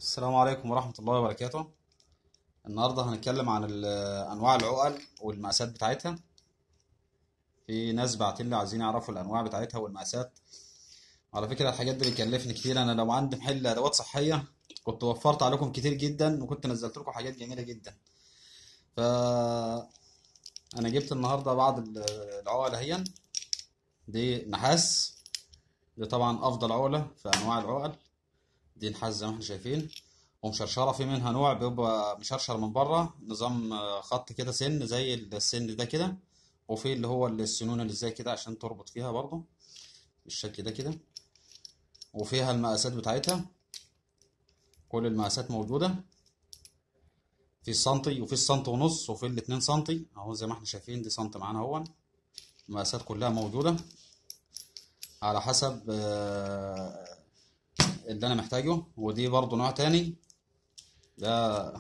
السلام عليكم ورحمة الله وبركاته النهاردة هنتكلم عن ال- أنواع العقل والمقاسات بتاعتها في ناس بعتلي عايزين يعرفوا الأنواع بتاعتها والمقاسات على فكرة الحاجات دي بتكلفني كتير أنا لو عندي محل أدوات صحية كنت وفرت عليكم كتير جدا وكنت نزلت لكم حاجات جميلة جدا ف أنا جبت النهاردة بعض ال- العقل اهي دي نحاس دي طبعا أفضل عقلة في أنواع العقل دي نحاس زي ما احنا شايفين ومشرشرة في منها نوع بيبقى مشرشر من بره نظام آه، خط كده سن زي السن ده كده وفي اللي هو السنون اللي زي كده عشان تربط فيها برضه بالشكل ده كده وفيها المقاسات بتاعتها كل المقاسات موجودة في السنتي وفي السنتي ونص وفي الاتنين سنتي اهو زي ما احنا شايفين دي سنتي معانا اهو المقاسات كلها موجودة على حسب آه، اللي انا محتاجه ودي برضو نوع تاني ده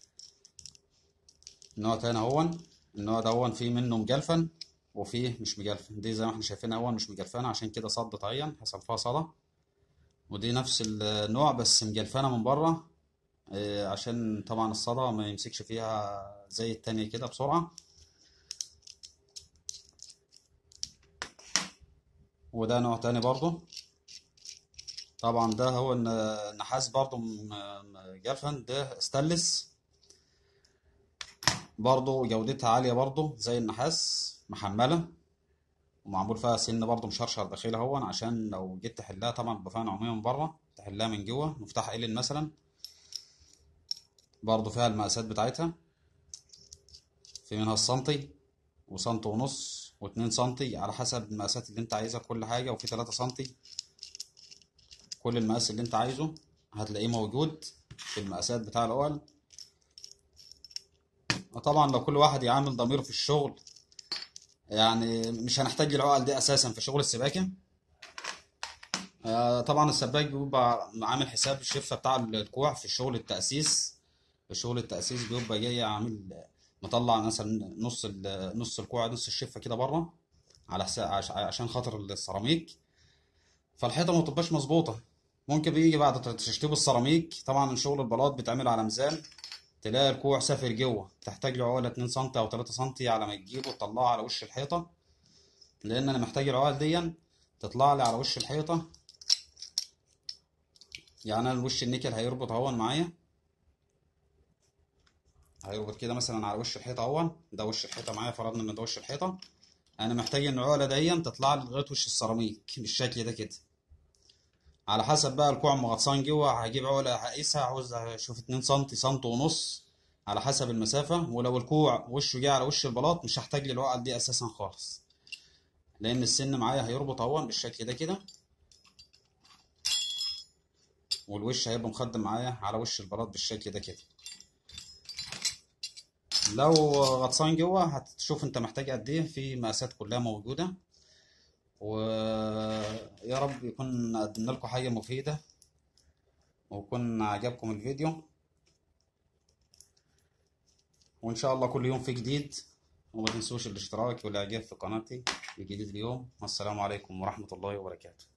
نوع تاني اهون النوع ده هون فيه منه مجلفن وفيه مش مجلفن دي زي ما احنا شايفين اهون مش مجلفنة عشان كده صدت عين حصل فيها صدى ودي نفس النوع بس مجلفنة من بره آه، عشان طبعا الصدى ما يمسكش فيها زي التانية كده بسرعة وده نوع تاني برضو طبعا ده هو الن- النحاس برضو م- مجلفن ده ستانلس برضو جودتها عالية برضو زي النحاس محملة ومعمول فيها سن برضو مشرشر داخلها هون عشان لو جيت تحلها طبعا بيبقى فيها نعومية من بره تحلها من جوه مفتاح ايلين مثلا برضو فيها المقاسات بتاعتها في منها السنتي وسنتي ونص واتنين سنتي على حسب المقاسات اللي انت عايزها كل حاجة وفي تلاتة سنتي كل المقاس اللي انت عايزه هتلاقيه موجود في المقاسات بتاع العقل وطبعا لو كل واحد يعامل ضميره في الشغل يعني مش هنحتاج العقل دي اساسا في شغل السباكه آه، طبعا السباك بيبقى عامل حساب الشفه بتاع الكوع في شغل التاسيس في شغل التاسيس بيبقى جاي عامل مطلع مثلا نص ال- نص الكوع نص الشفه كده بره على حساب عش- عشان خاطر السيراميك فالحيطه ما تبقاش مظبوطه ممكن بيجي بعد تشطيب السيراميك طبعا شغل البلاط بيتعمل على ميزان تلاقي الكوع سافر جوه تحتاج له عقله 2 سم او 3 سم على ما تجيبه تطلعه على وش الحيطه لان انا محتاج العقل دي تطلع لي على وش الحيطه يعني انا الوش النيكل هيربط اهون معايا هيربط كده مثلا على وش الحيطه اهون ده وش الحيطه معايا فرضنا ان ده وش الحيطه انا محتاج ان العقله دي تطلع لي لغايه وش السيراميك بالشكل ده كده على حسب بقى الكوع مغطسان جوه هجيب عقله هقيسها عاوز اشوف 2 سم سم ونص على حسب المسافه ولو الكوع وشه جه على وش البلاط مش هحتاج للعقل دي اساسا خالص لان السن معايا هيربط اهون بالشكل ده كده والوش هيبقى مخدم معايا على وش البلاط بالشكل ده كده لو غطسان جوه هتشوف انت محتاج قد ايه في مقاسات كلها موجوده ويا رب يكون قدمنا لكم حاجه مفيده ويكون عجبكم الفيديو وان شاء الله كل يوم في جديد وما تنسوش الاشتراك والاعجاب في قناتي الجديد اليوم والسلام عليكم ورحمه الله وبركاته